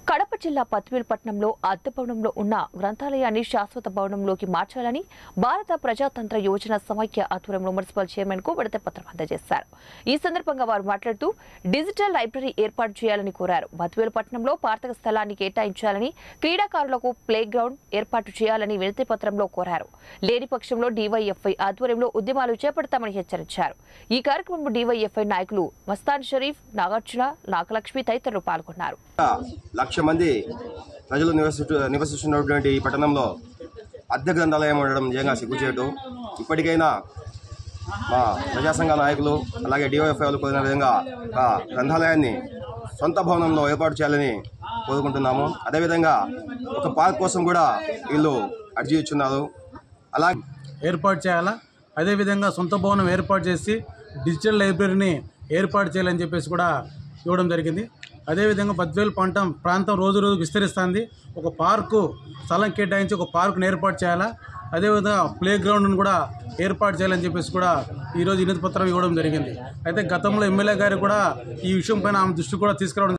కడప జిల్లా పత్వేల్పట్నంలో అద్దె భవనంలో ఉన్న గ్రంథాలయాన్ని శాశ్వత భవనంలోకి మార్చాలని భారత ప్రజాతంత్ర యోజన సమైక్య ఆధ్వర్యంలో మున్సిపల్ చైర్మన్ కు విడత పత్రం అందజేశారు ఈ సందర్భంగా వారు మాట్లాడుతూ డిజిటల్ లైబ్రరీ ఏర్పాటు చేయాలని కోరారు బత్వేల్పట్నంలో పార్థక స్థలాన్ని కేటాయించాలని క్రీడాకారులకు ప్లే గ్రౌండ్ ఏర్పాటు చేయాలని వినతి పత్రంలో కోరారు లేని పక్షంలో డీవైఎఫ్ఐ ఆధ్వర్యంలో ఉద్యమాలు చేపడతామని హెచ్చరించారు ఈ కార్యక్రమంలో డీవైఎఫ్ఐ నాయకులు మస్తాన్ షరీఫ్ నాగార్జున నాగలక్ష్మి తదితరులు పాల్గొన్నారు లక్ష మంది ప్రజలు నివసిస్తూ నివసిస్తున్నటువంటి ఈ పట్టణంలో అద్దె గ్రంథాలయం ఉండడం నిజంగా సిగ్గుచేటు ఇప్పటికైనా మా ప్రజా సంఘ నాయకులు అలాగే డిఓఎఫ్ఐలు కోరిన విధంగా ఒక గ్రంథాలయాన్ని సొంత భవనంలో ఏర్పాటు చేయాలని కోరుకుంటున్నాము అదేవిధంగా ఒక పార్క్ కోసం కూడా వీళ్ళు అర్జీ ఇచ్చున్నారు అలాగే ఏర్పాటు చేయాలా అదేవిధంగా సొంత భవనం ఏర్పాటు చేసి డిజిటల్ లైబ్రరీని ఏర్పాటు చేయాలని చెప్పేసి కూడా ఇవ్వడం జరిగింది అదేవిధంగా బద్వేలు ప్రాంతం ప్రాంతం రోజు రోజు విస్తరిస్తుంది ఒక పార్కు స్థలం కేటాయించి ఒక పార్కును ఏర్పాటు చేయాలా అదేవిధంగా ప్లే గ్రౌండ్ను కూడా ఏర్పాటు చేయాలని చెప్పేసి కూడా ఈరోజు వినతి పత్రం ఇవ్వడం జరిగింది అయితే గతంలో ఎమ్మెల్యే గారు కూడా ఈ విషయం పైన ఆమె దృష్టి కూడా తీసుకురావడం